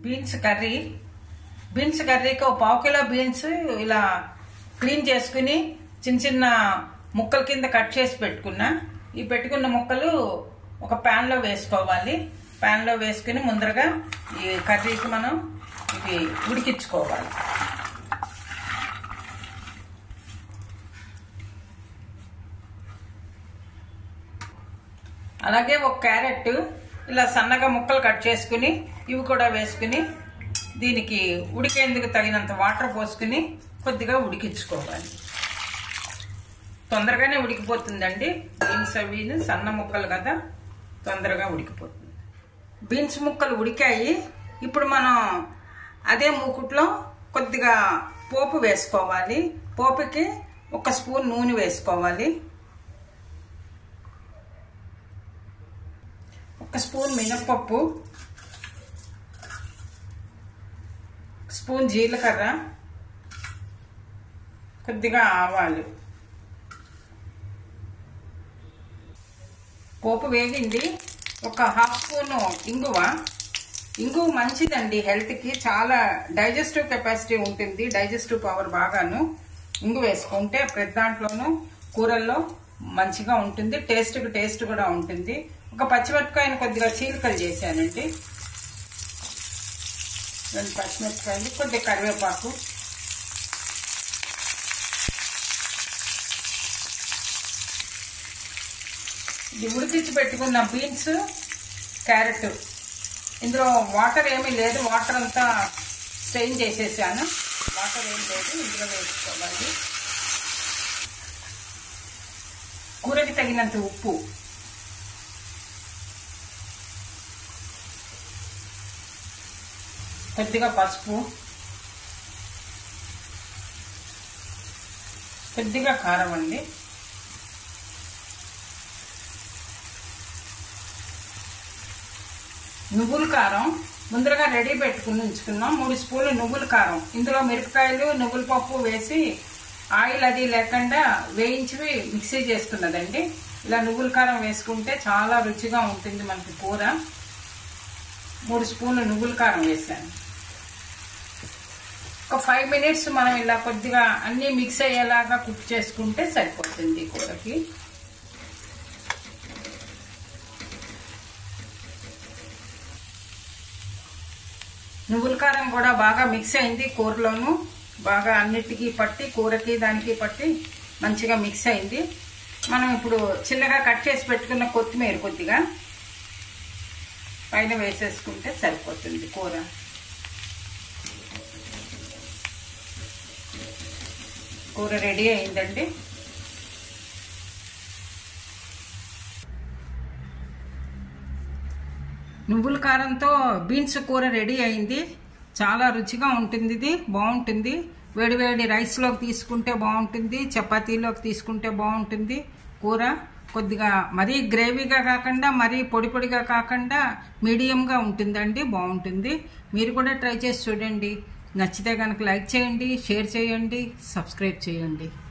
beans curry beans కర్రీకి ఒక పావు కిలో బీన్స్ ఇలా క్లీన్ చేసుకుని చిన్న చిన్న ముక్కల కింద కట్ చేసి పెట్టుకున్నా ఈ పెట్టుకున్న ముక్కలు ఒక pan లో వేసుకోవాలి Pan లో వేసుకుని ముందరగా ఈ కర్రీకి మనం ఇవి ఉడికించుకోవాలి అలాగే ఒక క్యారెట్ ఇలా సన్నగా ముక్కలు కట్ చేసుకుని ఇవి కూడా వేసుకుని దీనికి ఉడికేందుకు తగినంత వాటర్ పోసుకుని కొద్దిగా ఉడికించుకోవాలి తొందరగానే ఉడికిపోతుందండి బీన్స్ అవి సన్న ముక్కలు కదా తొందరగా ఉడికిపోతుంది బీన్స్ ముక్కలు ఉడికాయి ఇప్పుడు మనం అదే మూకుట్లో కొద్దిగా పోపు వేసుకోవాలి పోపుకి ఒక స్పూన్ నూనె వేసుకోవాలి ఒక స్పూన్ మినప్పప్పు స్పూన్ జీలకర్ర కొద్దిగా ఆవాలు పోపు వేగింది ఒక హాఫ్ స్పూన్ ఇంగువ ఇంగువ మంచిదండి హెల్త్కి చాలా డైజెస్టివ్ కెపాసిటీ ఉంటుంది డైజెస్టివ్ పవర్ బాగాను ఇంగు వేసుకుంటే ప్రతి దాంట్లోనూ కూరల్లో మంచిగా ఉంటుంది టేస్ట్కి టేస్ట్ కూడా ఉంటుంది ఒక పచ్చిమిరపకాయను కొద్దిగా చీలికలు చేశానండి రెండు పచ్చిమిరపకాయలు కొద్దిగా కరివేపాకు ఇది ఉడికించి పెట్టుకున్న బీన్స్ క్యారెట్ ఇందులో వాటర్ ఏమీ లేదు వాటర్ అంతా స్ట్రెయిన్ చేసేసాను వాటర్ ఏం లేదు ఇందులో వేసుకోవాలి కూరకి తగినంత ఉప్పు కొద్దిగా పసుపు కొద్దిగా కారం అండి నువ్వుల కారం ముందరగా రెడీ పెట్టుకుని ఉంచుకున్నాం మూడు స్పూన్లు నువ్వుల కారం ఇందులో మిరపకాయలు నువ్వుల పప్పు వేసి ఆయిల్ అది లేకుండా వేయించి మిక్సీ చేసుకున్నదండి ఇలా నువ్వుల కారం వేసుకుంటే చాలా రుచిగా ఉంటుంది మనకి కూర మూడు స్పూన్లు నువ్వుల కారం వేసాను ఒక ఫైవ్ మినిట్స్ మనం ఇలా కొద్దిగా అన్నీ మిక్స్ అయ్యేలాగా కుక్ చేసుకుంటే సరిపోతుంది కూరకి నువ్వుల కారం కూడా బాగా మిక్స్ అయింది కూరలోను బాగా అన్నిటికీ పట్టి కూరకి దానికి పట్టి మంచిగా మిక్స్ అయింది మనం ఇప్పుడు చిన్నగా కట్ చేసి పెట్టుకున్న కొత్తిమీర కొద్దిగా పైన వేసేసుకుంటే సరిపోతుంది కూర కూర రెడీ అయిందండి నువ్వుల కారంతో బీన్స్ కూర రెడీ అయింది చాలా రుచిగా ఉంటుంది ఇది బాగుంటుంది వేడివేడి రైస్లోకి తీసుకుంటే బాగుంటుంది చపాతీలోకి తీసుకుంటే బాగుంటుంది కూర కొద్దిగా మరీ గ్రేవీగా కాకుండా మరీ పొడి పొడిగా కాకుండా మీడియంగా ఉంటుందండి బాగుంటుంది మీరు కూడా ట్రై చేసి చూడండి నచ్చితే కనుక లైక్ చేయండి షేర్ చేయండి సబ్స్క్రైబ్ చేయండి